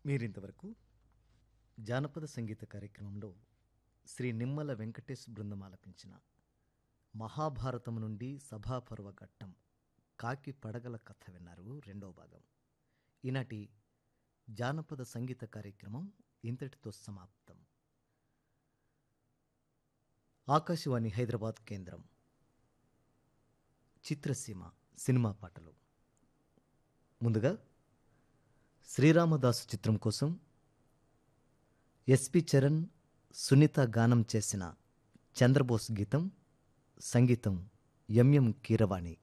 మీరింతవరకు జానపద సంగీత కార్యక్రమంలో శ్రీ నిమ్మల వెంకటేష్ బృందం ఆలపించిన మహాభారతం నుండి సభాపర్వ ఘట్టం కాకి పడగల కథ విన్నారు రెండవ భాగం ఈనాటి జానపద సంగీత కార్యక్రమం ఇంతటితో సమాప్తం ఆకాశవాణి హైదరాబాద్ కేంద్రం చిత్రసీమ సినిమా పాటలు ముందుగా శ్రీరామదాసు చిత్రం కోసం ఎస్పి చరణ్ సునీత గానం చేసిన చంద్రబోస్ గీతం సంగీతం ఎంఎం కీరవాణి